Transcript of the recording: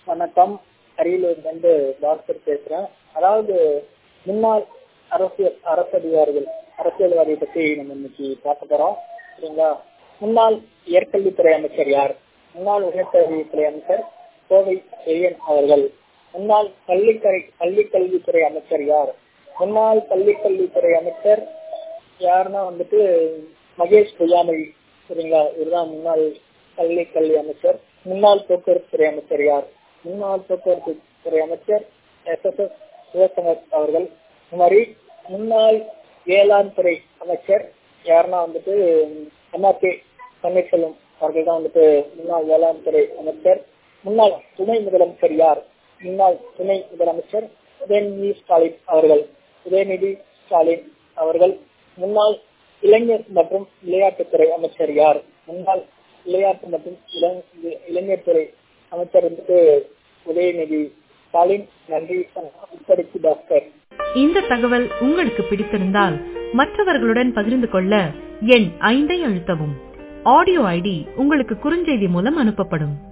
வணக்கம் அரியலூர்ல இருந்து பாஸ்கர் பேசுறேன் அதாவது முன்னாள் அரசியல் அரசதிகாரிகள் அரசியல்வாதியை பத்தி நம்ம இன்னைக்கு பார்க்க போறோம் சரிங்களா முன்னாள் உயர்கல்வித்துறை அமைச்சர் யார் முன்னாள் உயர்கல்வித்துறை அமைச்சர் கோவை செழியன் அவர்கள் முன்னாள் பள்ளிக்கரை பள்ளி கல்வித்துறை அமைச்சர் யார் முன்னாள் பள்ளி கல்வித்துறை அமைச்சர் யாருன்னா வந்துட்டு மகேஷ் பொய்யாமொழி சரிங்களா இவர்தான் முன்னாள் பள்ளி கல்வி அமைச்சர் முன்னாள் போக்குவரத்து துறை அமைச்சர் யார் முன்னாள் போக்குவரத்து துறை அமைச்சர் எஸ் எஸ் எஸ் சிவசங்கர் அவர்கள் இந்த மாதிரி முன்னாள் வேளாண் துறை அமைச்சர் யாருன்னா வந்துட்டு எம்ஆர்கே பன்னீர்செல்வம் அவர்கள் தான் வந்துட்டு முன்னாள் வேளாண் துறை அமைச்சர் முன்னாள் துணை முதலமைச்சர் யார் முன்னாள் துணை முதலமைச்சர் உதயநிதி ஸ்டாலின் அவர்கள் உதயநிதி ஸ்டாலின் அவர்கள் முன்னாள் இளைஞர் மற்றும் விளையாட்டுத்துறை அமைச்சர் யார் முன்னாள் விளையாட்டு மற்றும் இளைஞர் துறை அமைச்சர் வந்துட்டு உதயநிதி ஸ்டாலின் நன்றி இப்படிக்கு டாக்டர் இந்த தகவல் உங்களுக்கு பிடித்திருந்தால் மற்றவர்களுடன் பகிர்ந்து கொள்ள எண் ஐந்தை அழுத்தவும் ஆடியோ ஐடி உங்களுக்கு குறுஞ்செய்தி மூலம் அனுப்பப்படும்